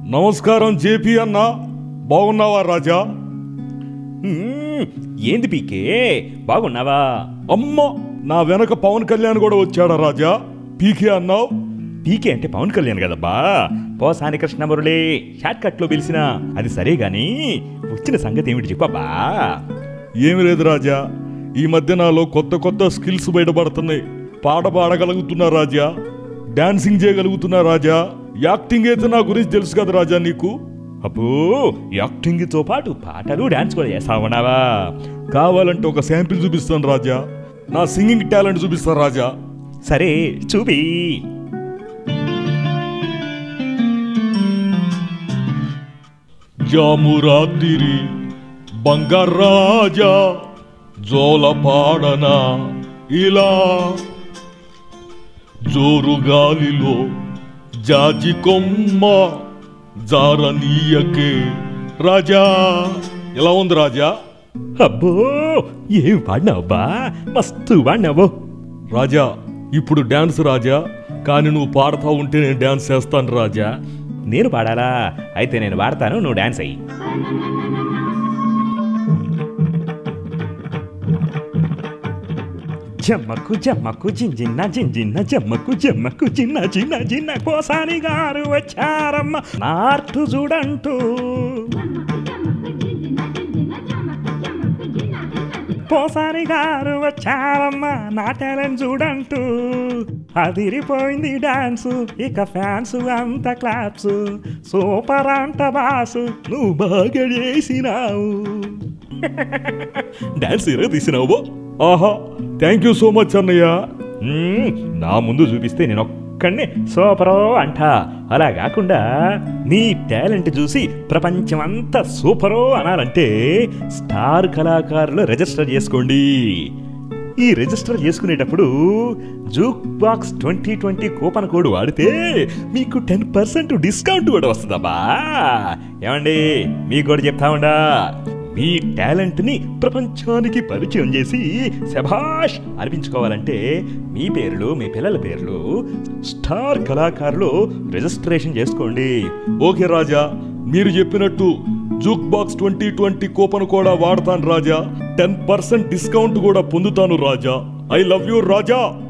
నమస్కారం జేపీ అన్న బాగున్నావా రాజా మ్మ్, ఏంది పీకే బాగున్నావా అమ్మ నా వెనక పవన్ కళ్యాణ్ కూడా వచ్చాడా రాజా పీకే అన్నావు పీకే అంటే పవన్ కళ్యాణ్ కదబ్బా పోసాని కృష్ణ మురళి షార్ట్ కట్ లో పిలిచిన అది సరే గాని వచ్చిన సంగతి ఏమిటి చెప్పబ్బా ఏమి లేదు రాజా ఈ మధ్య నాలో కొత్త కొత్త స్కిల్స్ బయటపడుతున్నాయి పాట పాడగలుగుతున్నా రాజా డాన్సింగ్ చేయగలుగుతున్నా రాజా యాక్టింగ్ అయితే నా గురించి తెలుసు కదా రాజా నీకు అబ్బో యాక్టింగ్ తో పాటు పాటలు డాన్స్ కూడా చేస్తా ఉన్నావా కావాలంటే ఒక శాంపిల్ చూపిస్తాను రాజా నా సింగింగ్ టాలెంట్ చూపిస్తాను రాజా సరే చూపి జామురాతిరి బంగారాజా జోల పాడన ఇలా జోరు గాలిలో జాజి కొమ్మ జారనీయకే రాజా ఎలా ఉంది రాజా అబ్బో ఏం పాడినావబ్బా మస్తు పాడినావు రాజా ఇప్పుడు డాన్స్ రాజా కానీ నువ్వు పాడుతూ ఉంటే నేను డాన్స్ చేస్తాను రాజా నేను పాడాలా అయితే నేను పాడతాను నువ్వు డాన్స్ అయ్యి జమ్మకు జమ్మకు జింజిన్న జింజిన్న జమ్మకు జమ్మకు చిన్న చిన్న చిన్న కోసాని గారు వచ్చారమ్మ నార్టు చూడంటూ పోసాని గారు వచ్చారమ్మ నా టాలెంట్ చూడంటూ అదిరిపోయింది డాన్స్ ఇక ఫ్యాన్స్ అంత క్లాప్స్ సూపర్ అంట బాసు నువ్వు బాగా చేసినావు డాన్స్ ఇరగ తీసినావు ఆహా థ్యాంక్ యూ సో మచ్ అన్నయ్య మ్మ్, నా ముందు చూపిస్తే నేను ఒక్కడినే సూపరో అంట అలా కాకుండా నీ టాలెంట్ చూసి ప్రపంచమంతా సూపరో అనాలంటే స్టార్ కళాకారులు రిజిస్టర్ చేసుకోండి ఈ రిజిస్టర్ చేసుకునేటప్పుడు Jukebox twenty twenty coupon code వాడితే మీకు టెన్ పర్సెంట్ డిస్కౌంట్ కూడా వస్తుందబ్బా ఏమండి మీకు కూడా చెప్తా ఉండా మీ టాలెంట్ని ప్రపంచానికి పరిచయం చేసి శభాష్ అనిపించుకోవాలంటే మీ పేర్లు మీ పిల్లల పేర్లు స్టార్ కళాకారులు రిజిస్ట్రేషన్ చేసుకోండి ఓకే రాజా మీరు చెప్పినట్టు Jukebox twenty twenty coupon కూడా వాడతాను రాజా టెన్ పర్సెంట్ డిస్కౌంట్ కూడా పొందుతాను Raja I love you Raja